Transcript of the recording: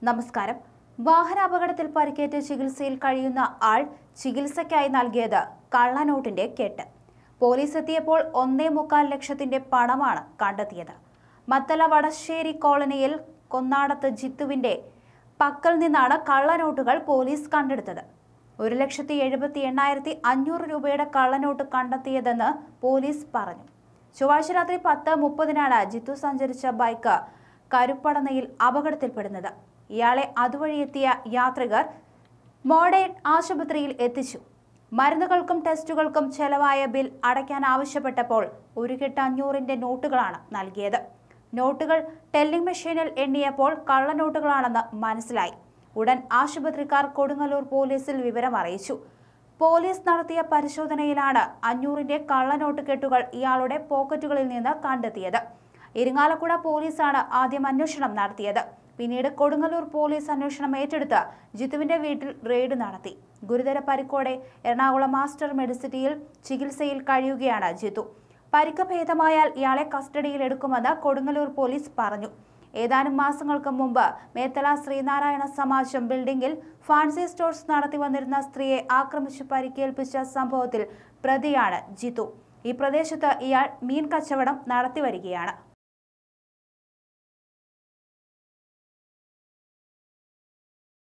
നമസ്കാരം വാഹനാപകടത്തിൽ പരിക്കേറ്റ് ചികിത്സയിൽ കഴിയുന്ന ആൾ ചികിത്സയ്ക്കായി നൽകിയത് കള്ളനോട്ടിന്റെ കെട്ട് പോലീസ് എത്തിയപ്പോൾ ഒന്നേ മുക്കാൽ ലക്ഷത്തിന്റെ പണമാണ് കണ്ടെത്തിയത് മത്തല വടശ്ശേരി കോളനിയിൽ കൊന്നാടത്ത് ജിത്തുവിന്റെ പക്കൽ നിന്നാണ് കള്ളനോട്ടുകൾ പോലീസ് കണ്ടെടുത്തത് ഒരു ലക്ഷത്തി എഴുപത്തി എണ്ണായിരത്തി അഞ്ഞൂറ് രൂപയുടെ കള്ളനോട്ട് കണ്ടെത്തിയതെന്ന് പോലീസ് പറഞ്ഞു ചൊവ്വാഴ്ച രാത്രി പത്ത് മുപ്പതിനാണ് ജിത്തു സഞ്ചരിച്ച ബൈക്ക് കരുപ്പടനയിൽ അപകടത്തിൽപ്പെടുന്നത് ഇയാളെ അതുവഴി എത്തിയ യാത്രികർ മോഡേൺ ആശുപത്രിയിൽ എത്തിച്ചു മരുന്നുകൾക്കും ടെസ്റ്റുകൾക്കും ചെലവായ ബിൽ അടയ്ക്കാൻ ആവശ്യപ്പെട്ടപ്പോൾ ഒരു കെട്ട് അഞ്ഞൂറിന്റെ നോട്ടുകളാണ് നൽകിയത് നോട്ടുകൾ ടെല്ലിംഗ് മെഷീനിൽ എണ്ണിയപ്പോൾ കള്ളനോട്ടുകളാണെന്ന് മനസ്സിലായി ഉടൻ ആശുപത്രിക്കാർ കൊടുങ്ങല്ലൂർ പോലീസിൽ വിവരം അറിയിച്ചു പോലീസ് നടത്തിയ പരിശോധനയിലാണ് അഞ്ഞൂറിന്റെ കള്ളനോട്ട് കെട്ടുകൾ ഇയാളുടെ പോക്കറ്റുകളിൽ നിന്ന് കണ്ടെത്തിയത് ഇരിങ്ങാലക്കുട പോലീസാണ് ആദ്യം അന്വേഷണം നടത്തിയത് പിന്നീട് കൊടുങ്ങല്ലൂർ പോലീസ് അന്വേഷണം ഏറ്റെടുത്ത് ജിത്തുവിന്റെ വീട്ടിൽ റെയ്ഡ് നടത്തി ഗുരുതര പരിക്കോടെ എറണാകുളം മാസ്റ്റർ മെഡിസിറ്റിയിൽ ചികിത്സയിൽ കഴിയുകയാണ് ജിത്തു പരിക്ക് ഭേദമായാൽ ഇയാളെ കസ്റ്റഡിയിൽ എടുക്കുമെന്ന് കൊടുങ്ങല്ലൂർ പോലീസ് പറഞ്ഞു ഏതാനും മാസങ്ങൾക്ക് മുമ്പ് മേത്തല ശ്രീനാരായണ സമാജം ബിൽഡിംഗിൽ ഫാൻസി സ്റ്റോഴ്സ് നടത്തി വന്നിരുന്ന സ്ത്രീയെ ആക്രമിച്ച് പരിക്കേൽപ്പിച്ച സംഭവത്തിൽ പ്രതിയാണ് ജിത്തു ഈ പ്രദേശത്ത് ഇയാൾ മീൻ കച്ചവടം നടത്തി വരികയാണ്